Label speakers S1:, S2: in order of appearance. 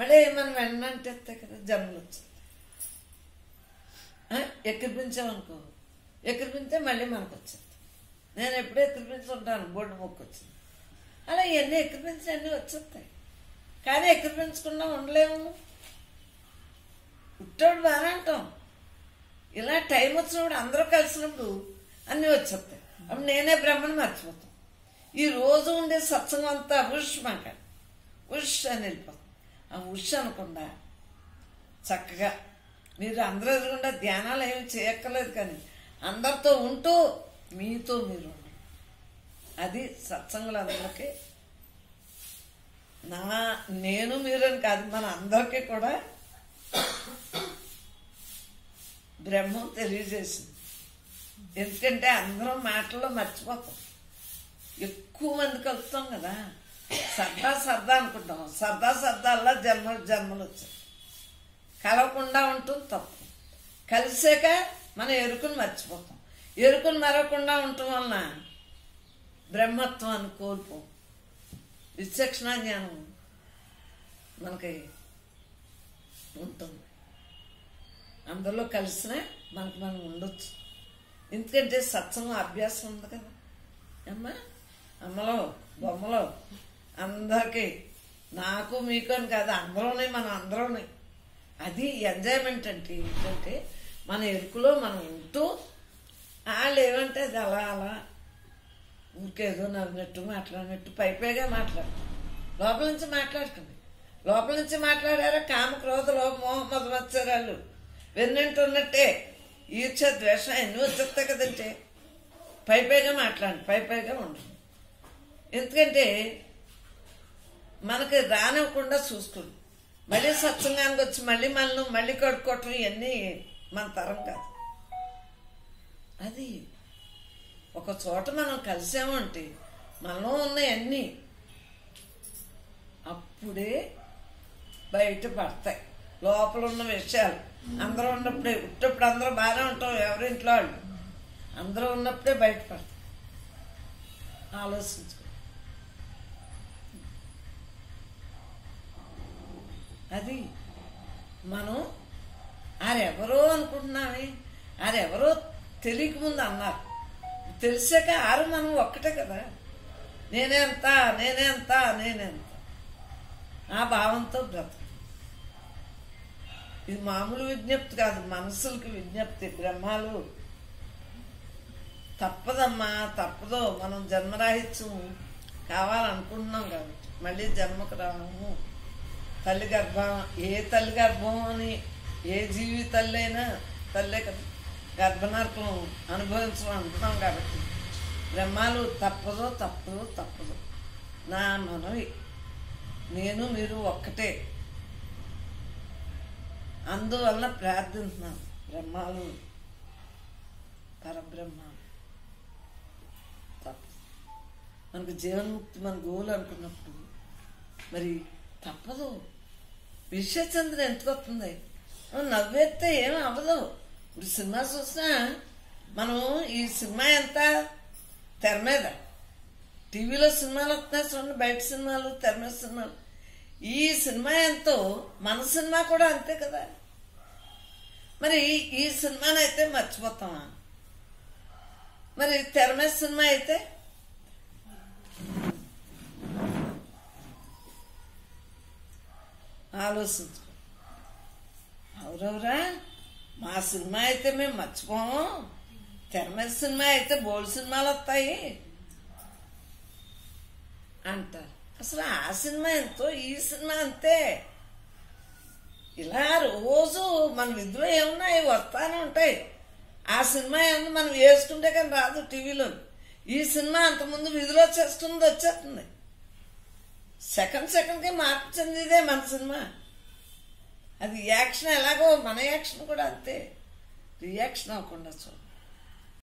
S1: మళ్ళీ మనం వెన్నంటే కదా జన్మలు వచ్చింది ఎక్కిరిపించామనుకో ఎక్కిరిపితే మళ్ళీ మనకు వచ్చింది నేను ఎప్పుడూ ఎక్కిరిపించుంటాను బోర్డు మొక్కు వచ్చింది అలా ఇవన్నీ ఎక్కిరిపించి అన్నీ వచ్చేస్తాయి కానీ ఎక్కిరిపించకుండా ఉండలేము పుట్టాడు బాగానే అంటాం ఇలా టైం వచ్చినప్పుడు అందరూ కలిసినప్పుడు అన్నీ వచ్చేస్తాయి అప్పుడు నేనే బ్రహ్మను మర్చిపోతాం ఈ రోజు ఉండే సత్సంగం అంతా ఉష్ మాట ఉష్ అని వెళ్ళిపోతాం ఆ ఉష్ అనకుండా చక్కగా మీరు అందరూ ఎదురుగుండా ధ్యానాలు ఏమి చేయక్కర్లేదు కానీ అందరితో ఉంటూ మీతో మీరు ఉండండి అది సత్సంగులందరికీ నా నేను మీరని కాదు మన అందరికీ కూడా బ్రహ్మం తెలియజేసింది ఎందుకంటే అందరం మాటల్లో మర్చిపోతాం ఎక్కువ మంది కలుస్తాం కదా సరదా సరదా అనుకుంటాం సరదా సరదాల్లో జన్మలు జన్మలు వచ్చాయి కలవకుండా ఉంటుంది తప్పు కలిసాక మనం ఎరుకుని మర్చిపోతాం ఎరుకుని మరవకుండా ఉండటం వలన బ్రహ్మత్వాన్ని కోల్పోం విచక్షణ జ్ఞానం మనకి ఉంటుంది అందులో కలిసినా మనకు మనం ఉండొచ్చు ఎందుకంటే సత్సంగం అభ్యాసం ఉంది కదా అమ్మా అమ్మలో బొమ్మలో అందరికీ నాకు మీకు అని కాదు అందరూనే మనం అందరూనే అది ఎంజాయ్మెంట్ అంటే ఏంటంటే మన ఎరుకులో మనం ఉంటూ వాళ్ళు ఏమంటే అది అలా అలా ఊరికేదో నవ్వినట్టు మాట్లాడినట్టు పైపైగా మాట్లాడు లోపల నుంచి మాట్లాడకండి లోపల నుంచి మాట్లాడారా కామ క్రోధ లోభ మోహ మధుమత్సరాలు వెన్నంటున్నట్టే ఈర్చ ద్వేషం ఎన్ని వచ్చేస్తాయి కదంటే పైపైగా మాట్లాడండి పైపైగా ఉండండి ఎందుకంటే మనకి రానివ్వకుండా చూసుకోండి మళ్ళీ సత్సంగానికి వచ్చి మళ్ళీ మనల్ని మళ్ళీ కడుక్కోవటం ఇవన్నీ మన తరం కాదు అది ఒక చోట మనం కలిసాము అంటే మనలో ఉన్నాయన్నీ అప్పుడే బయట పడతాయి లోపల ఉన్న విషయాలు అందరూ ఉన్నప్పుడే ఉట్టప్పుడు అందరూ బాగానే ఉంటాం ఎవరింట్లో వాళ్ళు అందరూ ఉన్నప్పుడే బయటపడతాయి ఆలోచించుకో అది మనం ఆరెవరో అనుకుంటున్నామే ఆరెవరో తెలియక ముందు అన్నారు తెలిసాక ఆరు మనం ఒక్కటే కదా నేనేంత నేనేంత నేనేంత ఆ భావంతో బ్రతక ఇది మామూలు విజ్ఞప్తి కాదు మనసులకి విజ్ఞప్తి బ్రహ్మాలు తప్పదమ్మా తప్పదో మనం జన్మరాహిత్యం కావాలనుకుంటున్నాం కాబట్టి మళ్ళీ జన్మకు రాము తల్లి గర్భం ఏ తల్లి గర్భం అని ఏ జీవి తల్లి అయినా తల్లే కదా గర్భనర్కం అనుభవించడం అంటున్నాం కాబట్టి బ్రహ్మాలు తప్పదో తప్పదో తప్పదో నా మనవి నేను మీరు ఒక్కటే అందువలన ప్రార్థించున్నాను బ్రహ్మాలు పరబ్రహ్మాలు తప్ప మనకు జీవన్ముక్తి మన గోలు అనుకున్నప్పుడు మరి తప్పదు విశ్వచంద్ర ఎంత వస్తుంది నవ్వేస్తే ఏం అవ్వదు ఇప్పుడు సినిమా చూసినా మనం ఈ సినిమా ఎంత తెర మీద టీవీలో సినిమాలు వస్తున్నాయి చూడండి బయట సినిమాలు తెర మీద సినిమాలు ఈ సినిమా ఎంతో మన సినిమా కూడా అంతే కదా మరి ఈ సినిమానైతే మర్చిపోతామా మరి తెర మీద సినిమా అయితే ఆలోచించు అవురవురా మా సినిమా అయితే మేము మర్చిపోము తెర మీద సినిమా అయితే బోల్డ్ సినిమాలు వస్తాయి అంటారు అసలు ఆ సినిమా ఎంతో ఈ సినిమా అంతే ఇలా రోజు మన విధులు ఏమున్నాయి వస్తానే ఉంటాయి ఆ సినిమా ఏముంది మనం వేసుకుంటే కానీ రాదు టీవీలో ఈ సినిమా అంతకుముందు విధిలో చేస్తుంది వచ్చేస్తుంది సెకండ్ సెకండ్కి మార్పు చెందిదే మన సినిమా అది యాక్షన్ ఎలాగో మన యాక్షన్ కూడా అంతే రియాక్షన్ అవ్వకుండా చూడండి